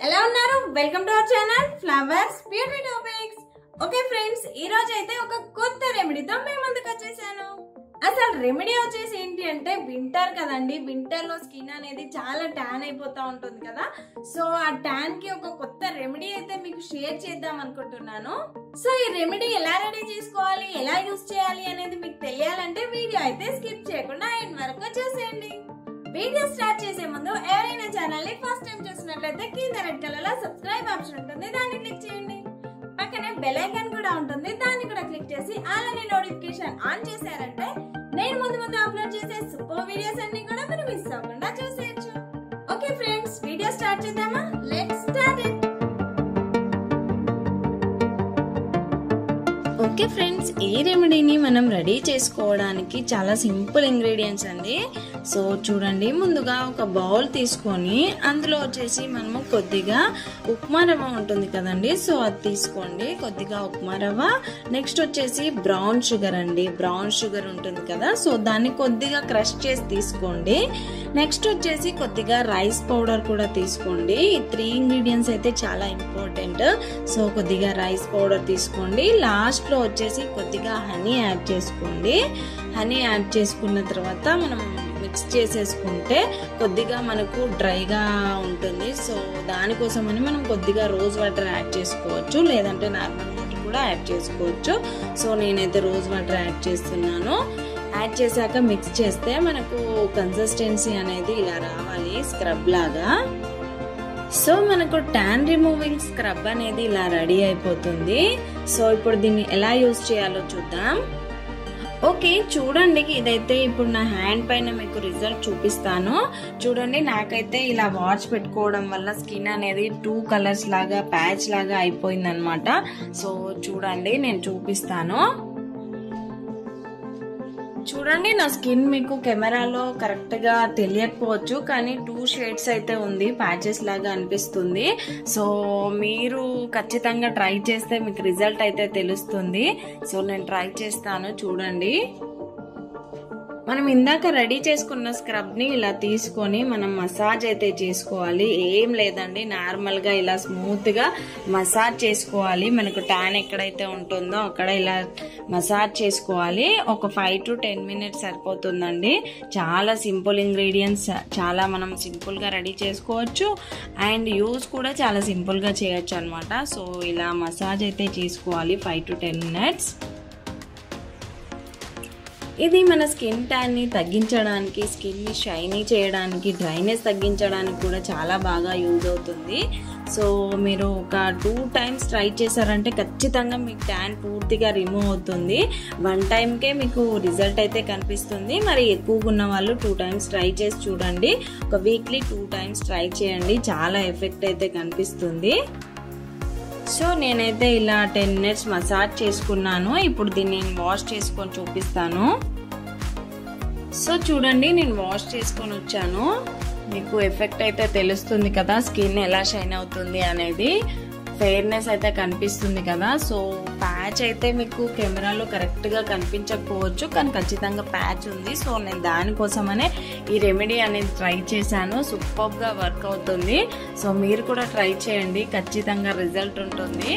ఎలా ఉన్నారు welcome to our channel flowers beauty topics okay friends ఈ రోజు అయితే ఒక కొత్త రెమెడీతో మేము ముందుకు వచ్చేసాను అసలు రెమెడీ వచ్చేసి ఏంటి అంటే వింటర్ కదండి వింటర్ లో స్కిన్ అనేది చాలా ట్యాన్ అయిపోతా ఉంటుంది కదా సో ఆ ట్యాన్ కి ఒక కొత్త రెమెడీ అయితే మీకు షేర్ చేద్దాం అనుకుంటున్నాను సో ఈ రెమెడీ ఎలా రెడీ చేసుకోవాలి ఎలా యూస్ చేయాలి అనేది మీకు తెలియాలంటే వీడియో అయితే స్కిప్ చేయకుండా ఎండ్ వరకు చూసేయండి వీడియో స్టార్ట్ చేసే ముందు ఎవరైనా ఛానల్ ని ఫస్ట్ టైం చూసినట్లయితే కింద రెడ్ కలర్ లో సబ్స్క్రైబ్ ఆప్షన్ ఉంటుంది దాన్ని క్లిక్ చేయండి పక్కనే బెల్ ఐకాన్ కూడా ఉంటుంది దాన్ని కూడా క్లిక్ చేసి అలానే నోటిఫికేషన్ ఆన్ చేశారంటే నేను ముందు ముందు అప్లోడ్ చేసే సూపర్ వీడియోస్ అన్ని కూడా మీరు మిస్ అవ్వకుండా చూసేయచ్చు ఓకే ఫ్రెండ్స్ వీడియో స్టార్ట్ చేద్దామా let's start it okay friends ఈ రెమెడీని మనం రెడీ చేసుకోవడానికి చాలా సింపుల్ ఇంగ్రీడియంట్స్ అండి సో చూడండి ముందుగా ఒక బౌల్ తీసుకొని అందులో వచ్చేసి మనము కొద్దిగా ఉప్మా రవ్వ ఉంటుంది కదండి సో అది తీసుకోండి కొద్దిగా ఉప్మా రవ్వ నెక్స్ట్ వచ్చేసి బ్రౌన్ షుగర్ అండి బ్రౌన్ షుగర్ ఉంటుంది కదా సో దాన్ని కొద్దిగా క్రష్ చేసి తీసుకోండి నెక్స్ట్ వచ్చేసి కొద్దిగా రైస్ పౌడర్ కూడా తీసుకోండి ఈ త్రీ ఇంగ్రీడియంట్స్ అయితే చాలా ఇంపార్టెంట్ సో కొద్దిగా రైస్ పౌడర్ తీసుకోండి లాస్ట్ లో వచ్చేసి కొద్దిగా హనీ యాడ్ చేసుకోండి హనీ యాడ్ చేసుకున్న తర్వాత మనం మిక్స్ చేసేసుకుంటే కొద్దిగా మనకు డ్రైగా ఉంటుంది సో దానికోసమని మనం కొద్దిగా రోజ్ వాటర్ యాడ్ చేసుకోవచ్చు లేదంటే నార్మల్ వాటర్ కూడా యాడ్ చేసుకోవచ్చు సో నేనైతే రోజ్ వాటర్ యాడ్ చేస్తున్నాను యాడ్ చేశాక మిక్స్ చేస్తే మనకు కన్సిస్టెన్సీ అనేది ఇలా రావాలి స్క్రబ్ లాగా సో మనకు ట్యాన్ రిమూవింగ్ స్క్రబ్ అనేది ఇలా రెడీ అయిపోతుంది సో ఇప్పుడు దీన్ని ఎలా యూజ్ చేయాలో చూద్దాం ఓకే చూడండి ఇదైతే ఇప్పుడు నా హ్యాండ్ పైన మీకు రిజల్ట్ చూపిస్తాను చూడండి నాకైతే ఇలా వాచ్ పెట్టుకోవడం వల్ల స్కిన్ అనేది టూ కలర్స్ లాగా ప్యాచ్ లాగా అయిపోయింది అనమాట సో చూడండి నేను చూపిస్తాను చూడండి నా స్కిన్ మీకు కెమెరాలో కరెక్ట్ గా తెలియకపోవచ్చు కానీ టూ షేడ్స్ అయితే ఉంది ప్యాచెస్ లాగా అనిపిస్తుంది సో మీరు ఖచ్చితంగా ట్రై చేస్తే మీకు రిజల్ట్ అయితే తెలుస్తుంది సో నేను ట్రై చేస్తాను చూడండి మనం ఇందాక రెడీ చేసుకున్న స్క్రబ్ ని ఇలా తీసుకొని మనం మసాజ్ అయితే చేసుకోవాలి ఏం లేదండి నార్మల్ గా ఇలా స్మూత్ గా మసాజ్ చేసుకోవాలి మనకు ట్యాన్ ఎక్కడైతే ఉంటుందో అక్కడ ఇలా మసాజ్ చేసుకోవాలి ఒక ఫైవ్ టు టెన్ మినిట్స్ సరిపోతుందండి చాలా సింపుల్ ఇంగ్రీడియంట్స్ చాలా మనం సింపుల్ గా రెడీ చేసుకోవచ్చు అండ్ యూస్ కూడా చాలా సింపుల్ గా చేయొచ్చు అనమాట సో ఇలా మసాజ్ అయితే చేసుకోవాలి ఫైవ్ టు టెన్ మినిట్స్ ఇది మన స్కిన్ ట్యాన్ని తగ్గించడానికి స్కిన్ని షైనీ చేయడానికి డ్రైనెస్ తగ్గించడానికి కూడా చాలా బాగా యూజ్ అవుతుంది సో మీరు ఒక టూ టైమ్స్ ట్రై చేశారంటే ఖచ్చితంగా మీకు ట్యాన్ పూర్తిగా రిమూవ్ అవుతుంది వన్ టైంకే మీకు రిజల్ట్ అయితే కనిపిస్తుంది మరి ఎక్కువగా ఉన్న వాళ్ళు టూ టైమ్స్ ట్రై చేసి చూడండి ఒక వీక్లీ టూ టైమ్స్ ట్రై చేయండి చాలా ఎఫెక్ట్ అయితే కనిపిస్తుంది సో నేనైతే ఇలా టెన్ మినిట్స్ మసాజ్ చేసుకున్నాను ఇప్పుడు దీన్ని నేను వాష్ చేసుకొని చూపిస్తాను సో చూడండి నేను వాష్ చేసుకొని వచ్చాను మీకు ఎఫెక్ట్ అయితే తెలుస్తుంది కదా స్కిన్ ఎలా షైన్ అవుతుంది అనేది ఫెయిర్నెస్ అయితే కనిపిస్తుంది కదా సో ప్యాచ్ అయితే మీకు కెమెరాలో కరెక్ట్గా కనిపించకపోవచ్చు కానీ ఖచ్చితంగా ప్యాచ్ ఉంది సో నేను దానికోసమనే ఈ రెమెడీ అనేది ట్రై చేశాను సూపర్గా వర్క్ అవుతుంది సో మీరు కూడా ట్రై చేయండి ఖచ్చితంగా రిజల్ట్ ఉంటుంది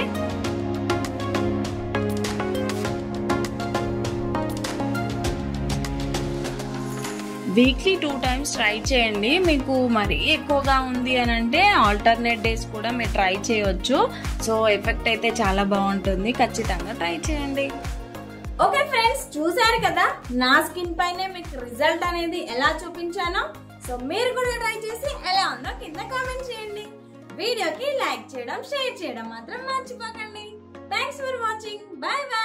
వీక్లీ టూ టైమ్స్ ట్రై చేయండి మీకు మరీ ఎక్కువగా ఉంది అని అంటే ఆల్టర్నేట్ డేస్ కూడా మీరు ట్రై చేయవచ్చు సో ఎఫెక్ట్ అయితే చాలా బాగుంటుంది ఖచ్చితంగా ట్రై చేయండి ఓకే ఫ్రెండ్స్ చూసారు కదా నా స్కిన్ పైనే మీకు రిజల్ట్ అనేది ఎలా చూపించానో సో మీరు కూడా ట్రై చేసి ఎలా ఉందో కింద కామెంట్ చేయండి వీడియోకి లైక్ చేయడం షేర్ చేయడం మాత్రం మర్చిపోకండి thanks for watching bye bye